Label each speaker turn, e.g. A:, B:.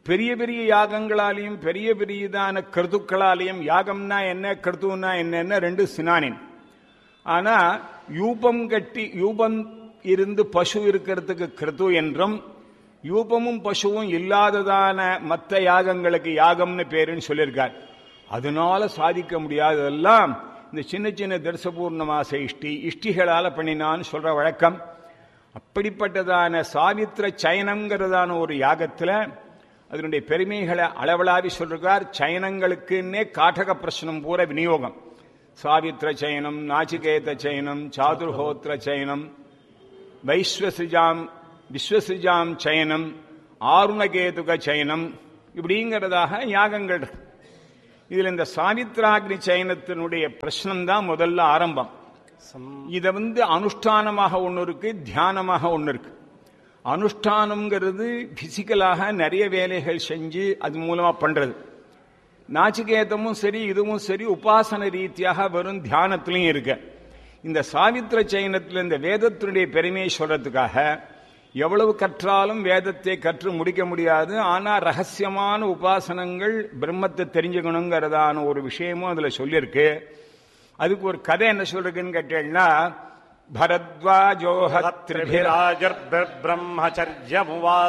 A: பெரிய பெரிய யாகங்களாலையும் பெரிய பெரியதான கருத்துக்களாலையும் யாகம்னா என்ன கருத்துன்னா என்னன்னா ரெண்டு சினானின் ஆனா யூபம் கட்டி யூபம் இருந்து பசு இருக்கிறதுக்கு கிருத்து என்றும் யூபமும் பசுவும் இல்லாததான மற்ற யாகங்களுக்கு யாகம்னு பேருன்னு சொல்லியிருக்கார் அதனால சாதிக்க முடியாததெல்லாம் இந்த சின்ன சின்ன தரிசபூர்ணமாச இஷ்டி இஷ்டிகளால பண்ணினான்னு சொல்ற வழக்கம் அப்படிப்பட்டதான சாவித்திர சயனம்ங்கிறதான ஒரு யாகத்துல அதனுடைய பெருமைகளை அளவலாவி சொல்றார் சயனங்களுக்குன்னே காட்டக பிரச்சனம் பூரா விநியோகம் சாவித்திர சயனம் நாச்சிகேத சயனம் சாதுர்ஹோத்திர சயனம் வைஸ்வசிஜாம் விஸ்வசிஜாம் சயனம் ஆருணகேதுக சயனம் இப்படிங்கிறதாக யாகங்கள் இருக்கு இதுல இந்த சாவித்ராக்னி சயனத்தினுடைய பிரச்சனம் தான் முதல்ல ஆரம்பம் இத வந்து அனுஷ்டானமாக ஒன்று இருக்கு தியானமாக ஒன்று இருக்கு அனுஷ்டானம்ங்கிறது பிசிக்கலாக நிறைய வேலைகள் செஞ்சு அது மூலமா பண்றது நாச்சிகேதமும் சரி இதுவும் சரி உபாசன ரீதியாக வெறும் தியானத்திலையும் இருக்கு இந்த சாவித்திர சயனத்தில் இந்த வேதத்தினுடைய பெருமையை சொல்றதுக்காக எவ்வளவு கற்றாலும் வேதத்தை கற்று முடிக்க முடியாது ஆனா ரகசியமான உபாசனங்கள் பிரம்மத்தை தெரிஞ்சுக்கணுங்கிறதான ஒரு விஷயமும் அதுல சொல்லியிருக்கு அதுக்கு ஒரு கதை என்ன சொல்றதுன்னு கேட்டீங்கன்னா பரத்வாஜோஹத்ரிபிரா
B: பரத்ரிபிராஜர்பிரம்மச்சரியமுவா